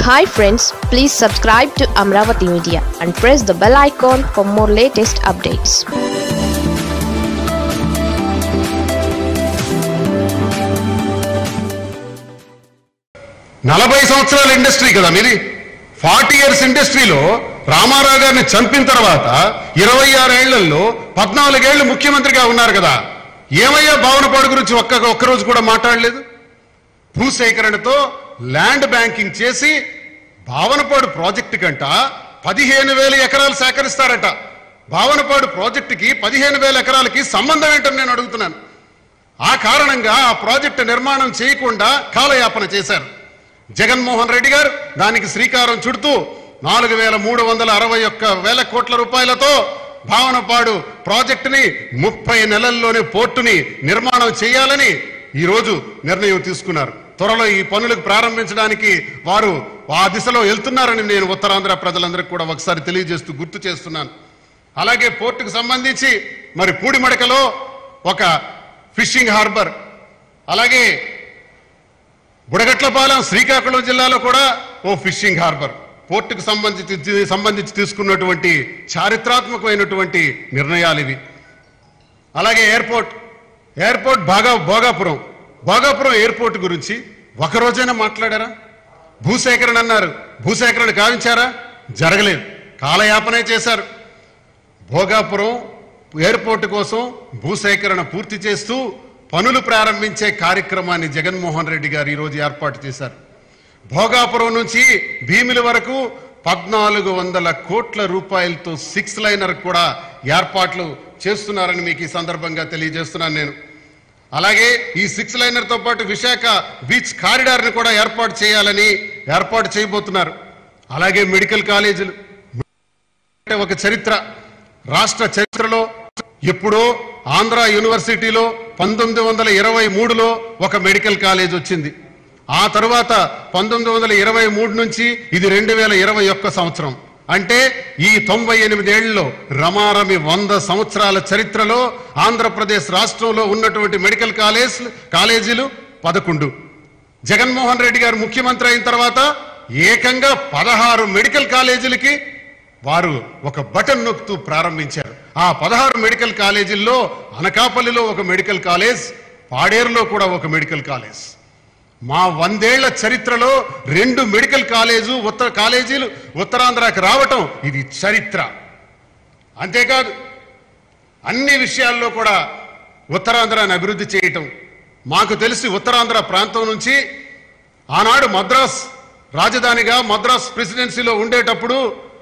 hi friends please subscribe to Amaravati media and press the bell icon for more latest updates నలభై సంవత్సరాల industry కదా మీది forty years ఇండస్ట్రీలో రామారావు గారిని చంపిన తర్వాత ఇరవై ఆరేళ్లలో పద్నాలుగేళ్లు ముఖ్యమంత్రిగా ఉన్నారు కదా ఏమయ్యా భావనపాడు గురించి ఒక్క ఒక్కరోజు కూడా మాట్లాడలేదు భూసేకరణతో ల్యాండ్ బ్యాంకింగ్ చేసి భావనపాడు ప్రాజెక్టు కంట పదిహేను వేల ఎకరాలు సేకరిస్తారట భావనపాడు ప్రాజెక్టుకి పదిహేను వేల ఎకరాలకి సంబంధం ఏంటని నేను అడుగుతున్నాను ఆ కారణంగా ఆ ప్రాజెక్టు నిర్మాణం చేయకుండా కాలయాపన చేశారు జగన్మోహన్ రెడ్డి గారు దానికి శ్రీకారం చుడుతూ నాలుగు వేల మూడు వందల అరవై ఒక్క వేల కోట్ల రూపాయలతో భావనపాడు ప్రాజెక్టుని ముప్పై నెలల్లోనే పోర్టుని నిర్మాణం చేయాలని ఈరోజు నిర్ణయం తీసుకున్నారు త్వరలో ఈ పనులకు ప్రారంభించడానికి వారు ఆ దిశలో వెళ్తున్నారని నేను ఉత్తరాంధ్ర ప్రజలందరికీ కూడా ఒకసారి తెలియజేస్తూ గుర్తు చేస్తున్నాను అలాగే పోర్టుకు సంబంధించి మరి పూడిమడకలో ఒక ఫిషింగ్ హార్బర్ అలాగే బుడగట్లపాలెం శ్రీకాకుళం జిల్లాలో కూడా ఓ ఫిషింగ్ హార్బర్ పోర్టుకు సంబంధించి సంబంధించి తీసుకున్నటువంటి చారిత్రాత్మకమైనటువంటి నిర్ణయాలు ఇవి అలాగే ఎయిర్పోర్ట్ ఎయిర్పోర్ట్ బాగా భోగాపురం భోగాపురం ఎయిర్పోర్ట్ గురించి ఒక రోజైనా మాట్లాడారా భూసేకరణ అన్నారు భూసేకరణ గావించారా జరగలేదు కాలయాపనే చేశారు భోగాపురం ఎయిర్పోర్ట్ కోసం భూసేకరణ పూర్తి చేస్తూ పనులు ప్రారంభించే కార్యక్రమాన్ని జగన్మోహన్ రెడ్డి గారు ఈరోజు ఏర్పాటు చేశారు భోగాపురం నుంచి భీమిలి వరకు పద్నాలుగు వందల కోట్ల రూపాయలతో సిక్స్ లైనర్ కూడా ఏర్పాట్లు చేస్తున్నారని మీకు ఈ సందర్భంగా తెలియజేస్తున్నాను నేను అలాగే ఈ సిక్స్ లైనర్ తో పాటు విశాఖ బీచ్ కారిడార్ ని కూడా ఏర్పాటు చేయాలని ఏర్పాటు చేయబోతున్నారు అలాగే మెడికల్ కాలేజీలు అంటే ఒక చరిత్ర రాష్ట్ర చరిత్రలో ఎప్పుడో ఆంధ్ర యూనివర్సిటీలో పంతొమ్మిది వందల ఇరవై మూడులో ఒక మెడికల్ కాలేజ్ వచ్చింది ఆ తరువాత పంతొమ్మిది వందల ఇరవై మూడు నుంచి ఇది రెండు వేల ఇరవై ఒక్క సంవత్సరం అంటే ఈ తొంభై ఎనిమిదేళ్లలో రమారమి వంద సంవత్సరాల చరిత్రలో ఆంధ్రప్రదేశ్ రాష్ట్రంలో ఉన్నటువంటి మెడికల్ కాలేజ్ కాలేజీలు పదకొండు జగన్మోహన్ రెడ్డి గారు ముఖ్యమంత్రి అయిన తర్వాత ఏకంగా పదహారు మెడికల్ కాలేజీలకి వారు ఒక బటన్ నొక్కుతూ ప్రారంభించారు ఆ పదహారు మెడికల్ కాలేజీల్లో అనకాపల్లిలో ఒక మెడికల్ కాలేజ్ పాడేరులో కూడా ఒక మెడికల్ కాలేజ్ మా వందేళ్ల చరిత్రలో రెండు మెడికల్ కాలేజు ఉత్తర కాలేజీలు ఉత్తరాంధ్రకి రావటం ఇది చరిత్ర అంతేకాదు అన్ని విషయాల్లో కూడా ఉత్తరాంధ్రాన్ని అభివృద్ధి చేయటం మాకు తెలిసి ఉత్తరాంధ్ర ప్రాంతం నుంచి ఆనాడు మద్రాస్ రాజధానిగా మద్రాస్ ప్రెసిడెన్సీలో ఉండేటప్పుడు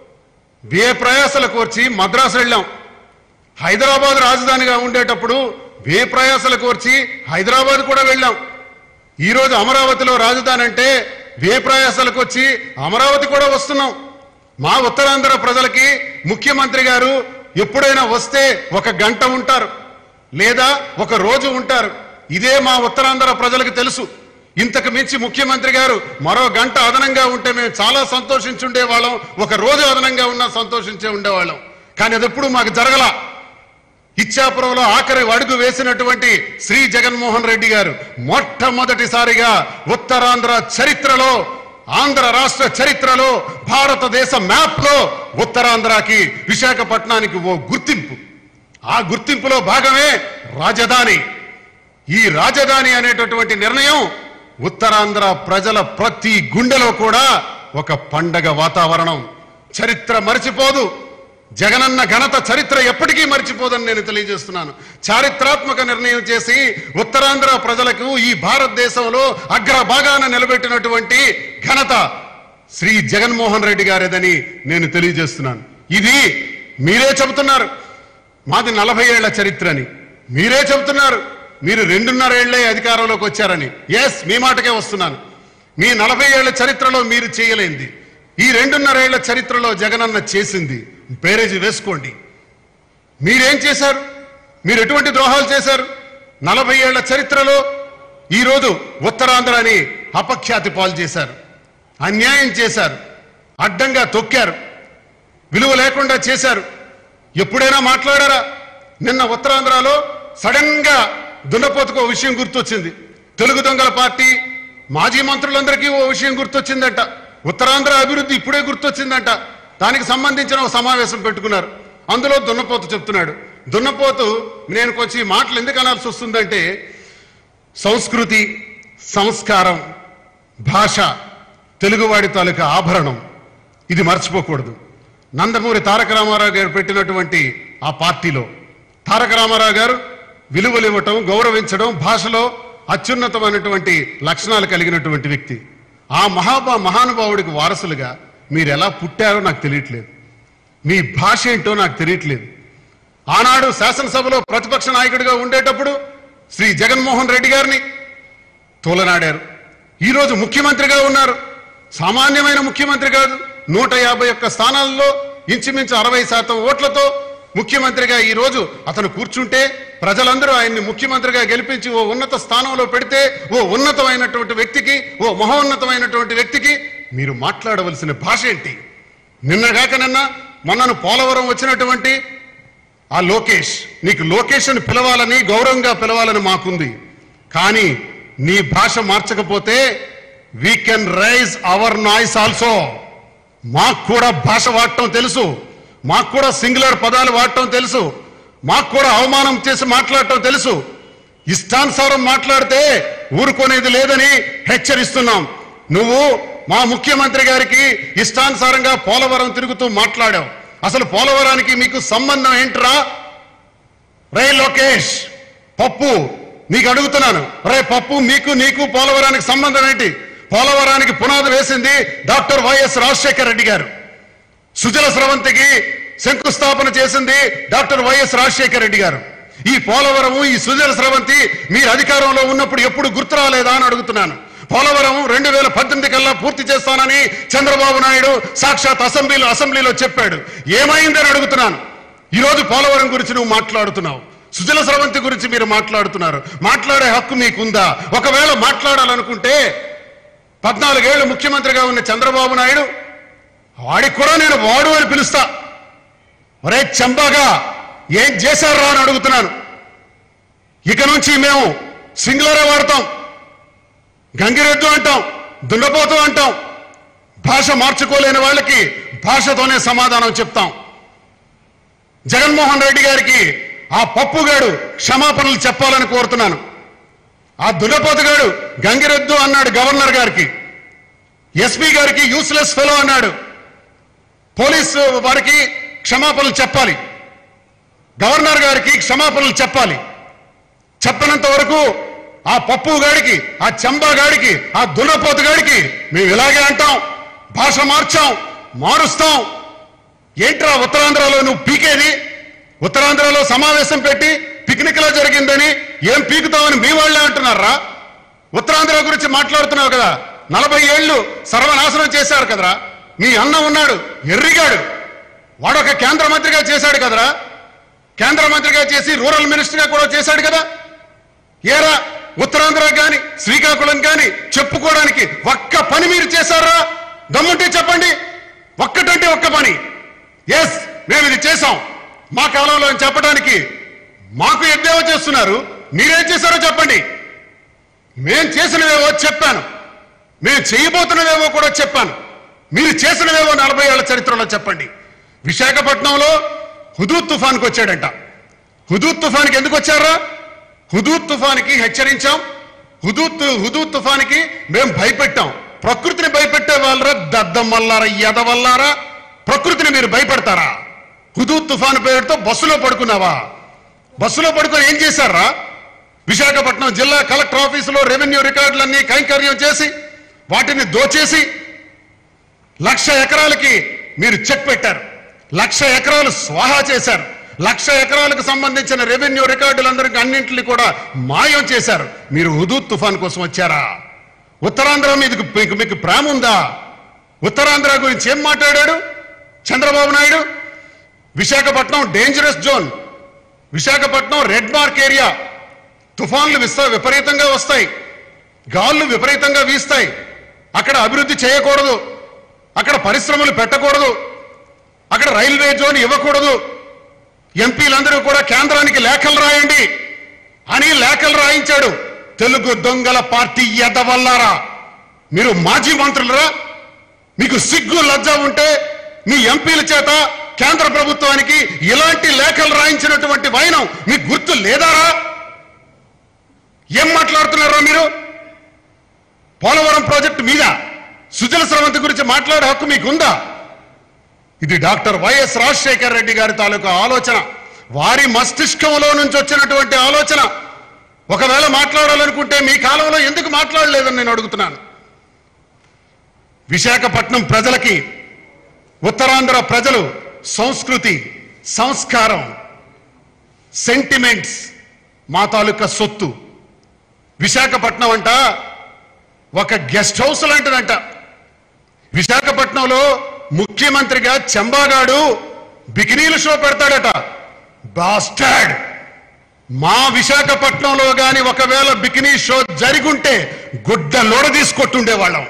ఏ ప్రయాసలు కోర్చి మద్రాసు వెళ్ళాం హైదరాబాద్ రాజధానిగా ఉండేటప్పుడు ఏ ప్రయాసలు కోర్చి హైదరాబాద్ కూడా వెళ్ళాం ఈరోజు అమరావతిలో రాజధాని అంటే వే ప్రయాసాలకు వచ్చి అమరావతి కూడా వస్తున్నాం మా ఉత్తరాంధ్ర ప్రజలకి ముఖ్యమంత్రి గారు ఎప్పుడైనా వస్తే ఒక గంట ఉంటారు లేదా ఒక రోజు ఉంటారు ఇదే మా ఉత్తరాంధ్ర ప్రజలకు తెలుసు ఇంతకు మించి ముఖ్యమంత్రి గారు మరో గంట అదనంగా ఉంటే మేము చాలా సంతోషించుండే వాళ్ళం ఒక రోజు అదనంగా ఉన్నా సంతోషించే ఉండేవాళ్ళం కానీ అది ఎప్పుడు మాకు జరగలా ఇచ్చాపురంలో ఆఖరి అడుగు వేసినటువంటి శ్రీ జగన్మోహన్ రెడ్డి గారు మొట్టమొదటిసారిగా ఉత్తరాంధ్ర చరిత్రలో ఆంధ్ర రాష్ట్ర చరిత్రలో భారతదేశ మ్యాప్ లో ఉత్తరాంధ్రకి విశాఖపట్నానికి ఓ గుర్తింపు ఆ గుర్తింపులో భాగమే రాజధాని ఈ రాజధాని అనేటటువంటి నిర్ణయం ఉత్తరాంధ్ర ప్రజల ప్రతి గుండెలో కూడా ఒక పండగ వాతావరణం చరిత్ర మరిచిపోదు జగనన్న ఘనత చరిత్ర ఎప్పటికీ మర్చిపోదని నేను తెలియజేస్తున్నాను చారిత్రాత్మక నిర్ణయం చేసి ఉత్తరాంధ్ర ప్రజలకు ఈ భారతదేశంలో అగ్రభాగాన నిలబెట్టినటువంటి ఘనత శ్రీ జగన్మోహన్ రెడ్డి గారేదని నేను తెలియజేస్తున్నాను ఇది మీరే చెబుతున్నారు మాది నలభై ఏళ్ల చరిత్ర అని మీరే చెబుతున్నారు మీరు రెండున్నర ఏళ్లే అధికారంలోకి వచ్చారని ఎస్ మీ మాటకే వస్తున్నాను మీ నలభై ఏళ్ల చరిత్రలో మీరు చేయలేంది ఈ రెండున్నర ఏళ్ల చరిత్రలో జగనన్న చేసింది పేరేజీ వేసుకోండి మీరేం చేశారు మీరు ఎటువంటి ద్రోహాలు చేశారు నలభై ఏళ్ల చరిత్రలో ఈరోజు ఉత్తరాంధ్రని అపఖ్యాతి పాలు చేశారు అన్యాయం చేశారు అడ్డంగా తొక్కారు విలువ లేకుండా చేశారు ఎప్పుడైనా మాట్లాడారా నిన్న ఉత్తరాంధ్రలో సడన్ గా దున్నపోతుకు ఓ విషయం గుర్తొచ్చింది తెలుగు దొంగల పార్టీ మాజీ మంత్రులందరికీ ఓ విషయం గుర్తొచ్చిందట ఉత్తరాంధ్ర అభివృద్ధి ఇప్పుడే గుర్తొచ్చిందంట దానికి సంబంధించిన ఒక సమావేశం పెట్టుకున్నారు అందులో దున్నపోతు చెప్తున్నాడు దున్నపోతు నేను కొంచెం ఈ మాటలు ఎందుకు అనాల్సి వస్తుందంటే సంస్కృతి సంస్కారం భాష తెలుగువాడి తాలూకా ఆభరణం ఇది మర్చిపోకూడదు నందమూరి తారక రామారావు గారు పెట్టినటువంటి ఆ పార్టీలో తారక రామారావు గారు విలువలు ఇవ్వటం గౌరవించడం భాషలో అత్యున్నతమైనటువంటి లక్షణాలు కలిగినటువంటి వ్యక్తి ఆ మహాబా మహానుభావుడికి వారసులుగా మీరు ఎలా పుట్టారో నాకు తెలియట్లేదు మీ భాష ఏంటో నాకు తెలియట్లేదు ఆనాడు శాసనసభలో ప్రతిపక్ష నాయకుడిగా ఉండేటప్పుడు శ్రీ జగన్మోహన్ రెడ్డి గారిని తోలనాడారు ఈరోజు ముఖ్యమంత్రిగా ఉన్నారు సామాన్యమైన ముఖ్యమంత్రి కాదు నూట యాభై ఒక్క స్థానాల్లో ఇంచుమించు అరవై శాతం ఓట్లతో ముఖ్యమంత్రిగా ఈ రోజు అతను కూర్చుంటే ప్రజలందరూ ఆయన్ని ముఖ్యమంత్రిగా గెలిపించి ఓ ఉన్నత స్థానంలో పెడితే ఓ ఉన్నతమైనటువంటి వ్యక్తికి ఓ మహోన్నతమైనటువంటి వ్యక్తికి మీరు మాట్లాడవలసిన భాష ఏంటి నిన్నగాక నిన్న మొన్నను పోలవరం వచ్చినటువంటి ఆ లోకేష్ నీకు లోకేష్ అని పిలవాలని గౌరవంగా పిలవాలని మాకుంది కానీ నీ భాష మార్చకపోతే we can raise our noise also మాకు కూడా భాష వాడటం తెలుసు మాకు కూడా సింగులర్ పదాలు వాడటం తెలుసు మాకు కూడా అవమానం చేసి మాట్లాడటం తెలుసు ఇష్టానుసారం మాట్లాడితే ఊరుకునేది లేదని హెచ్చరిస్తున్నాం నువ్వు మా ముఖ్యమంత్రి గారికి ఇష్టానుసారంగా పోలవరం తిరుగుతూ మాట్లాడావు అసలు పోలవరానికి మీకు సంబంధం ఏంట్రా రే లోకేష్ పప్పు నీకు అడుగుతున్నాను రే పప్పు మీకు నీకు పోలవరానికి సంబంధం ఏంటి పోలవరానికి పునాది వేసింది డాక్టర్ వైఎస్ రాజశేఖర రెడ్డి గారు సుజల స్రవంతికి శంకుస్థాపన చేసింది డాక్టర్ వైఎస్ రాజశేఖర రెడ్డి గారు ఈ పోలవరము ఈ సుజల స్రవంతి మీరు అధికారంలో ఉన్నప్పుడు ఎప్పుడు గుర్తు రాలేదా అని అడుగుతున్నాను పోలవరం రెండు వేల పద్దెనిమిది కల్లా పూర్తి చేస్తానని చంద్రబాబు నాయుడు సాక్షాత్ అసెంబ్లీలో అసెంబ్లీలో చెప్పాడు ఏమైందని అడుగుతున్నాను ఈరోజు పోలవరం గురించి నువ్వు మాట్లాడుతున్నావు సుజల స్రవంతి గురించి మీరు మాట్లాడుతున్నారు మాట్లాడే హక్కు మీకుందా ఒకవేళ మాట్లాడాలనుకుంటే పద్నాలుగేళ్లు ముఖ్యమంత్రిగా ఉన్న చంద్రబాబు నాయుడు వాడికి కూడా నేను వాడు అని పిలుస్తా ఒరే చంబాగా ఏం చేశారా అని అడుగుతున్నాను ఇక నుంచి మేము సింగులరే వాడతాం గంగిరెద్దు అంటాం దుండపోతు అంటాం భాష మార్చుకోలేని వాళ్ళకి భాషతోనే సమాధానం చెప్తాం జగన్మోహన్ రెడ్డి గారికి ఆ పప్పుగాడు క్షమాపణలు చెప్పాలని కోరుతున్నాను ఆ దున్నపోతుగాడు గంగిరెద్దు అన్నాడు గవర్నర్ గారికి ఎస్పీ గారికి యూస్లెస్ ఫెలో అన్నాడు పోలీసు వారికి క్షమాపణలు చెప్పాలి గవర్నర్ గారికి క్షమాపణలు చెప్పాలి చెప్పనంత వరకు ఆ పప్పు గాడికి ఆ చెంబా గాడికి ఆ దున్నపోతు గాడికి మేము ఇలాగే అంటాం భాష మార్చాం మారుస్తాం ఏంట్రా ఉత్తరాంధ్రలో నువ్వు పీకేది ఉత్తరాంధ్రలో సమావేశం పెట్టి పిక్నిక్ లో జరిగిందని ఏం పీకుతామని మీ వాళ్ళే అంటున్నారా ఉత్తరాంధ్ర గురించి మాట్లాడుతున్నావు కదా నలభై ఏళ్ళు సర్వనాశనం చేశారు కదరా మీ అన్న ఉన్నాడు ఎర్రిగాడు వాడొక కేంద్ర మంత్రిగా చేశాడు కదరా కేంద్ర మంత్రిగా చేసి రూరల్ మినిస్టర్గా కూడా చేశాడు కదా ఏరా ఉత్తరాంధ్ర గాని శ్రీకాకుళం గాని చెప్పుకోవడానికి ఒక్క పని మీరు చేశారా దమ్ముంటే చెప్పండి ఒక్కటంటే ఒక్క పని ఎస్ మేము ఇది చేశాం మా కాలంలో అని చెప్పడానికి మాకు ఎద్దేవో చేస్తున్నారు మీరేం చేశారో చెప్పండి మేం చేసినవేవో చెప్పాను మేము చేయబోతున్నవేవో కూడా చెప్పాను మీరు చేసినవేవో నలభై ఏళ్ల చరిత్రలో చెప్పండి విశాఖపట్నంలో హుదూద్ తుఫాన్కి వచ్చాడంట హుదూద్ తుఫాన్కి ఎందుకు వచ్చారా హుదూద్ తుఫాన్కి హెచ్చరించాం హుదూద్ తు- హుదూద్ తుఫాన్కి మేము భయపెట్టాం ప్రకృతిని భయపెట్టే వాళ్ళరా దద్దమ్మల్లారా ఎదవల్లారా ప్రకృతిని మీరు భయపెడతారా హుదూద్ తుఫాన్ పేరుతో బస్సులో పడుకున్నావా బస్సులో పడుకొని ఏం చేశారా విశాఖపట్నం జిల్లా కలెక్టర్ ఆఫీసులో రెవెన్యూ రికార్డులన్నీ కైంకర్యం చేసి వాటిని దోచేసి లక్ష ఎకరాలకి మీరు చెక్ పెట్టారు లక్ష ఎకరాలు స్వాహా చేశారు లక్ష ఎకరాలకు సంబంధించిన రెవెన్యూ రికార్డులందరికీ అన్నింటినీ కూడా మాయం చేశారు మీరు హుదూద్ తుఫాన్ కోసం వచ్చారా ఉత్తరాంధ్ర మీదకు మీకు మీకు ప్రేమ ఉందా ఉత్తరాంధ్ర గురించి ఏం మాట్లాడాడు Chandrababu Naidu Visakhapatnam dangerous zone Visakhapatnam red mark area తుఫాన్లు విస్తా విపరీతంగా వస్తాయి గాళ్ళు విపరీతంగా వీస్తాయి అక్కడ అభివృద్ధి చేయకూడదు అక్కడ పరిశ్రమలు పెట్టకూడదు అక్కడ రైల్వే జోన్ ఇవ్వకూడదు ఎంపీలందరూ కూడా కేంద్రానికి లేఖలు రాయండి అని లేఖలు రాయించాడు తెలుగు దొంగల పార్టీ ఎదవల్లారా మీరు మాజీ మంత్రులరా మీకు సిగ్గు లజ్జ ఉంటే మీ ఎంపీల చేత కేంద్ర ప్రభుత్వానికి ఇలాంటి లేఖలు రాయించినటువంటి వైనం మీకు గుర్తు లేదారా ఏం మాట్లాడుతున్నారా మీరు పోలవరం ప్రాజెక్టు మీద సుజల స్రవంతి గురించి మాట్లాడే హక్కు మీకుందా ఇది డాక్టర్ వైఎస్ రాజశేఖర రెడ్డి గారి తాలూకా ఆలోచన వారి మస్తిష్కంలో నుంచి వచ్చినటువంటి ఆలోచన ఒకవేళ మాట్లాడాలనుకుంటే మీ కాలంలో ఎందుకు మాట్లాడలేదని నేను అడుగుతున్నాను విశాఖపట్నం ప్రజలకి ఉత్తరాంధ్ర ప్రజలు సంస్కృతి సంస్కారం సెంటిమెంట్స్ మా తాలూకా సొత్తు విశాఖపట్నం అంట ఒక గెస్ట్ హౌస్ లాంటిదంట విశాఖపట్నంలో ముఖ్యమంత్రిగా చెంబాగాడు బికినీల షో పెడతాడట బాస్టాడ్ మా విశాఖపట్నంలో గాని ఒకవేళ బికినీ షో జరిగుంటే గుడ్డ లోడ తీసుకొట్టుండే వాళ్ళం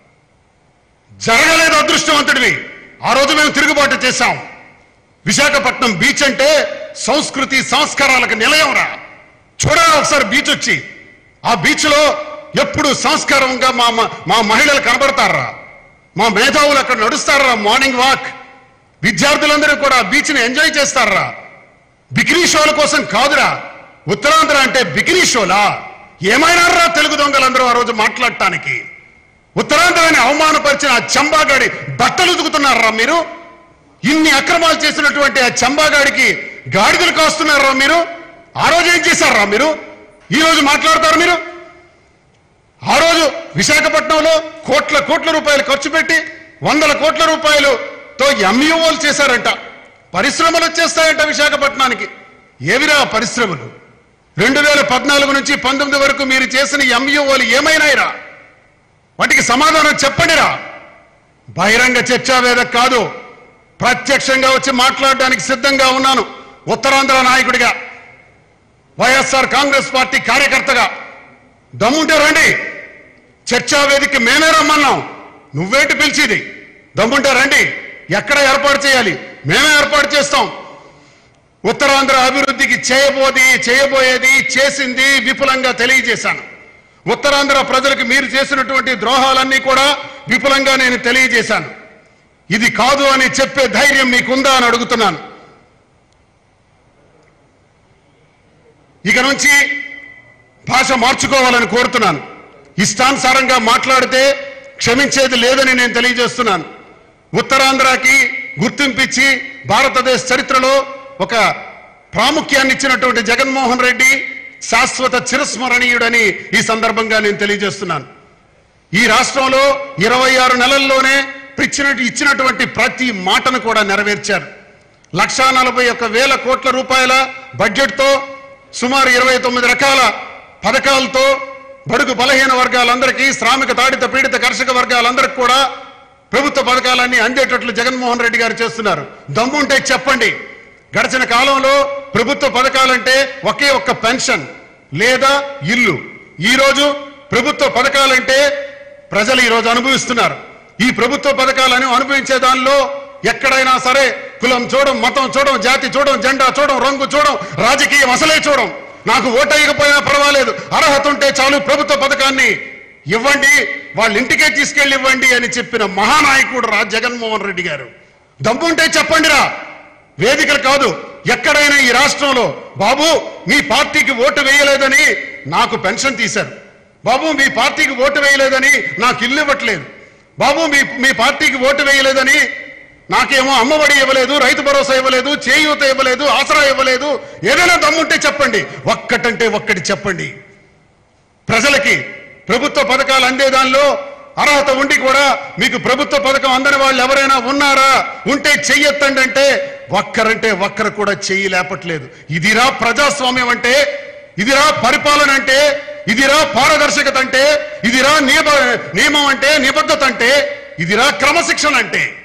జరగలేదు అదృష్టవంతుడివి ఆ రోజు మేము తిరుగుబాటు చేశాం విశాఖపట్నం బీచ్ అంటే సంస్కృతి సంస్కారాలకు నిలయం రా చూడరా ఒకసారి బీచ్ వచ్చి ఆ బీచ్ లో ఎప్పుడు సంస్కారంగా మా మా- మా మహిళలు కనబడతారా మా మేధావులు అక్కడ నడుస్తారా మార్నింగ్ వాక్ విద్యార్థులందరూ కూడా బీచ్ ని ఎంజాయ్ చేస్తారా బికినీ షోల కోసం కాదురా ఉత్తరాంధ్ర అంటే బికినీ షోలా ఏమైనారా తెలుగు దొంగలందరూ ఆ రోజు మాట్లాడటానికి ఉత్తరాంధ్రాన్ని అవమానపరిచిన ఆ చంబాగాడి బట్టలు ఉతుకుతున్నారా మీరు ఇన్ని అక్రమాలు చేసినటువంటి ఆ చంబాగాడికి గాడిదలు కాస్తున్నారా మీరు ఆ రోజు ఏం చేశారా మీరు ఈ రోజు మాట్లాడతారు మీరు ఆ రోజు విశాఖపట్నంలో కోట్ల కోట్ల రూపాయలు ఖర్చు పెట్టి వందల కోట్ల రూపాయలుతో ఎంయూఓలు చేశారంట పరిశ్రమలు వచ్చేస్తాయంట విశాఖపట్నానికి ఏవిరా ఆ పరిశ్రమలు రెండు వేల పద్నాలుగు నుంచి పంతొమ్మిది వరకు మీరు చేసిన ఎంయూఓలు ఏమైనాయిరా వాటికి సమాధానం చెప్పండిరా బహిరంగ చర్చావేద కాదు ప్రత్యక్షంగా వచ్చి మాట్లాడడానికి సిద్ధంగా ఉన్నాను ఉత్తరాంధ్ర నాయకుడిగా వైఎస్ఆర్ కాంగ్రెస్ పార్టీ కార్యకర్తగా దమ్ముంటే రండి చర్చా వేదిక మేమే రమ్మన్నాం నువ్వేంటి పిలిచేది దమ్ముంటే రండి ఎక్కడ ఏర్పాటు చేయాలి మేమే ఏర్పాటు చేస్తాం ఉత్తరాంధ్ర అభివృద్ధికి చేయబోది చేయబోయేది చేసింది విపులంగా తెలియజేశాను ఉత్తరాంధ్ర ప్రజలకు మీరు చేసినటువంటి ద్రోహాలన్నీ కూడా విపులంగా నేను తెలియజేశాను ఇది కాదు అని చెప్పే ధైర్యం మీకుందా అని అడుగుతున్నాను ఇక నుంచి భాష మార్చుకోవాలని కోరుతున్నాను ఇష్టానుసారంగా మాట్లాడితే క్షమించేది లేదని నేను తెలియజేస్తున్నాను ఉత్తరాంధ్రకి గుర్తింపిచ్చి భారతదేశ చరిత్రలో ఒక ప్రాముఖ్యాన్ని ఇచ్చినటువంటి జగన్మోహన్ రెడ్డి శాశ్వత చిరస్మరణీయుడని ఈ సందర్భంగా నేను తెలియజేస్తున్నాను ఈ రాష్ట్రంలో ఇరవై ఆరు నెలల్లోనే ఇచ్చినట్టు ఇచ్చినటువంటి ప్రతి మాటను కూడా నెరవేర్చారు లక్షా నలభై ఒక్క వేల కోట్ల రూపాయల బడ్జెట్తో సుమారు ఇరవై తొమ్మిది రకాల పథకాలతో బడుగు బలహీన వర్గాలందరికీ శ్రామిక తాడిత పీడిత కర్షక వర్గాలందరికీ కూడా ప్రభుత్వ పథకాలన్నీ అందేటట్లు జగన్మోహన్ రెడ్డి గారు చేస్తున్నారు దమ్ముంటే చెప్పండి గడిచిన కాలంలో ప్రభుత్వ పథకాలంటే ఒకే ఒక్క పెన్షన్ లేదా ఇల్లు ఈ రోజు ప్రభుత్వ పథకాలంటే ప్రజలు ఈ రోజు అనుభవిస్తున్నారు ఈ ప్రభుత్వ పథకాలను అనుభవించే దానిలో ఎక్కడైనా సరే కులం చూడం మతం చూడం జాతి చూడం జెండా చూడం రంగు చూడం రాజకీయం అసలే చూడం నాకు ఓటేయకపోయినా పర్వాలేదు అర్హత ఉంటే చాలు ప్రభుత్వ పథకాన్ని ఇవ్వండి వాళ్ళ ఇంటికే తీసుకెళ్ళి ఇవ్వండి అని చెప్పిన మహానాయకుడు రా జగన్మోహన్ రెడ్డి గారు దమ్ముంటే చెప్పండిరా వేదికలు కాదు ఎక్కడైనా ఈ రాష్ట్రంలో బాబు మీ పార్టీకి ఓటు వేయలేదని నాకు పెన్షన్ తీశారు బాబు మీ పార్టీకి ఓటు వేయలేదని నాకు ఇల్లు ఇవ్వట్లేదు బాబు మీ మీ పార్టీకి ఓటు వేయలేదని నాకేమో అమ్మఒడి ఇవ్వలేదు రైతు భరోసా ఇవ్వలేదు చేయూత ఇవ్వలేదు ఆసరా ఇవ్వలేదు ఏదైనా దమ్ముంటే చెప్పండి ఒక్కటంటే ఒక్కటి చెప్పండి ప్రజలకి ప్రభుత్వ పథకాలు అందే దానిలో అర్హత ఉండి కూడా మీకు ప్రభుత్వ పథకం అందని వాళ్ళు ఎవరైనా ఉన్నారా ఉంటే చెయ్యొత్తండి అంటే ఒక్కరంటే ఒక్కరు కూడా చెయ్యి లేపట్లేదు ఇదిరా ప్రజాస్వామ్యం అంటే ఇదిరా పరిపాలన అంటే ఇదిరా పారదర్శకత అంటే ఇదిరా నియమ నియమం అంటే నిబద్ధత అంటే ఇదిరా క్రమశిక్షణ అంటే